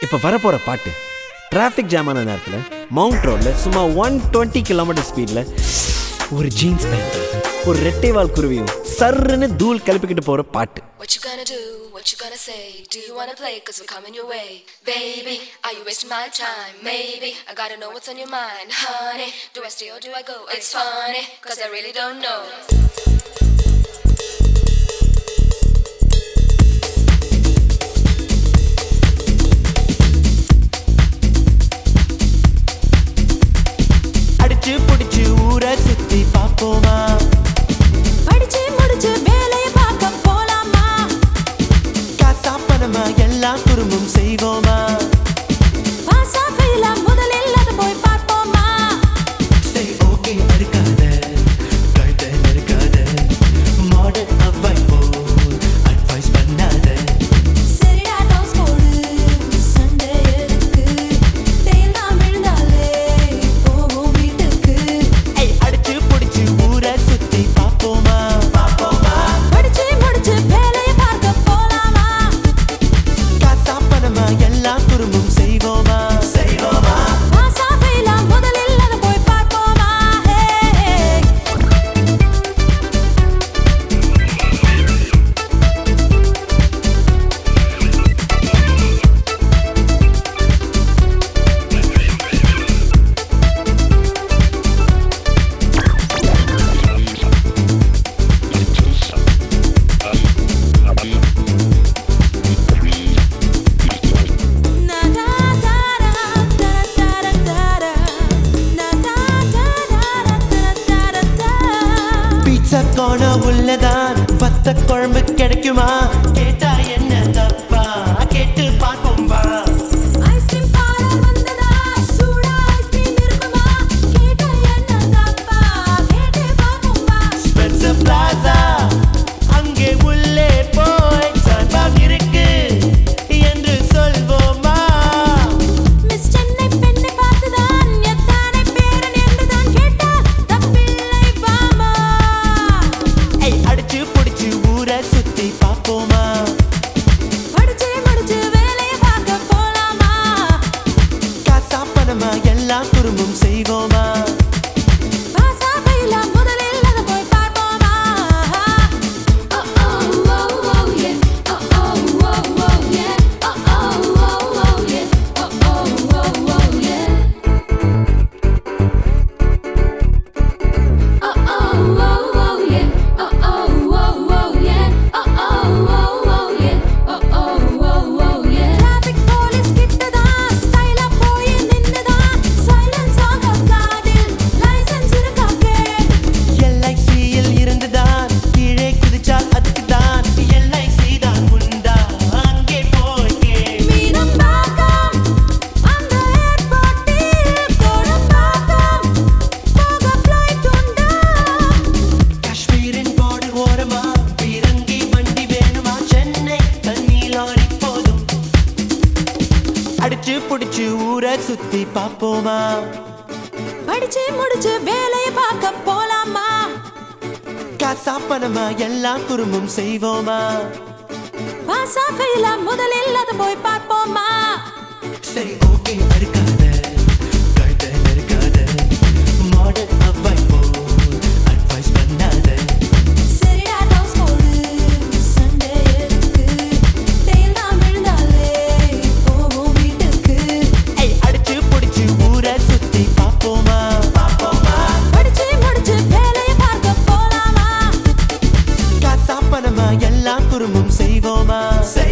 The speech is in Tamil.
இப்போ வரப்போகிற பாட்டு டிராஃபிக் ஜாம் ஆன நேரத்தில் மவுண்ட் ரோடில் சும்மா ஒன் டுவெண்ட்டி கிலோமீட்டர் ஸ்பீடில் ஒரு ஜீன்ஸ் பேண்ட் ஒரு ரெட்டைவால் குருவியும் சர்ருன்னு தூள் கிளப்பிக்கிட்டு போகிற பாட்டு What you gonna do? What you gonna say? Do you wanna play? Cause we're coming your way. Baby, are you wasting my time? Maybe. I gotta know what's on your mind. Honey, do I stay or do I go? It's funny, cause I really don't know. அடிச்சு புடிச்சு ஊரை சுத்தி பாப்போமா படிச்சு முடிச்சு வேலைய பார்க்க போலாமா காசா பணமா எல்லாம் குறும்பும் செய்வோமா பாசா ஃபெயிலா முதலில் அது போய் பார்ப்போமா சரி ஓகே அடுக்காத கழுத்தை நெருக்காத மாடர்ன் அவ்வாய் போ அட்வைஸ் பண்ணாத சரிடா டாஸ் போடு சண்டை எதுக்கு தேல் தான் விழுந்தாலே போவோம் வீட்டுக்கு ஏய் அடிச்சு புடிச்சு ஊரை சுத்தி பாப்போமா பாப்போமா படிச்சு முடிச்சு வேலைய பார்க்க போலாமா காசா பணமா எல்லாம் குறும்பும் செய்வோமா செய்வோமா பாசா ஃபெயிலா முதலில் அது போய் பார்ப்போமா hey Na da da da da da da da Na da da da da da da da pizza கோண உள்ளதான் வத்த குழம்பு கிடைக்குமா கேட்டா என்ன தப்பா கேட்டு பார்ப்போம் வா ஐஸ்கிரீம் பார்லர் வந்ததா சூடா ஐஸ்கிரீம் இருக்குமா கேட்டா என்ன தப்பா கேட்டு பாப்போம் வா ஸ்பென்சர் பிளாசா அங்கே உள்ளே போய் சான்பாம் இருக்கு என்று சொல்வோமா மிஸ் சென்னை பெண்ணை பார்த்துதான் எத்தனை பேரன் என்றுதான் கேட்டா தப்பில்லை பாமா ஏய் அடிச்சு புடிச்சு ஊரை சுத்தி பார்ப்போமா படிச்சு முடிச்சு வேலையை பார்க்க போலாமா காசா பணமா எல்லாம் குறும்பும் செய்வோமா பாசா ஃபெயிலா முதலில் அதை போய் பார்ப்போமா Oh oh oh oh yeah. Oh oh oh oh yeah. Oh oh oh oh yeah. Oh oh oh oh yeah. Oh oh oh oh yeah. Oh oh oh oh yeah. Oh oh oh oh yeah. Oh oh oh oh yeah. Traffic police கிட்டதான் ஸ்டைலா போய் நின்னுதான் சைலன்ஸ் ஆக காதில் லைசென்ஸ் இருக்கா கேள் எல்ஐசியில் இருந்துதான் கீழே குதிச்சால் அதுக்கு தான் எல்ஐசி தான் உண்டா அங்கே போய் கேள் மீனம்பாக்கம் அந்த ஏர்போர்ட்டில் கோடம்பாக்கம் போக ஃப்ளைட் உண்டா காஷ்மீரின் போர்டு ஓரமா பீரங்கி வண்டி வேணுமா சென்னை தண்ணி லாரி போதும் அடிச்சு புடிச்சு ஊரை சுத்தி பாப்போமா படிச்சு முடிச்சு வேலையை பார்க்க போலாமா காசா பணமா எல்லாம் குறும்பும் செய்வோமா பாசா ஃபெயிலா முதலில் அதை போய் பார்ப்போமா சரி ஓகே அடுக்காத கழுத்தை நெருக்காத மாடர்ன் அவ்வாய் போ அட்வைஸ் பண்ணாத சரிடா டாஸ் போடு சண்டை எதுக்கு தேல் தான் விழுந்தாலே போவோம் வீட்டுக்கு ஏய் அடிச்சு புடிச்சு ஊரை சுத்தி பாப்போமா பாப்போமா படிச்சு முடிச்சு வேலையை பார்க்க போலாமா காசா பணமா எல்லாம் குறும்பும் செய்வோமா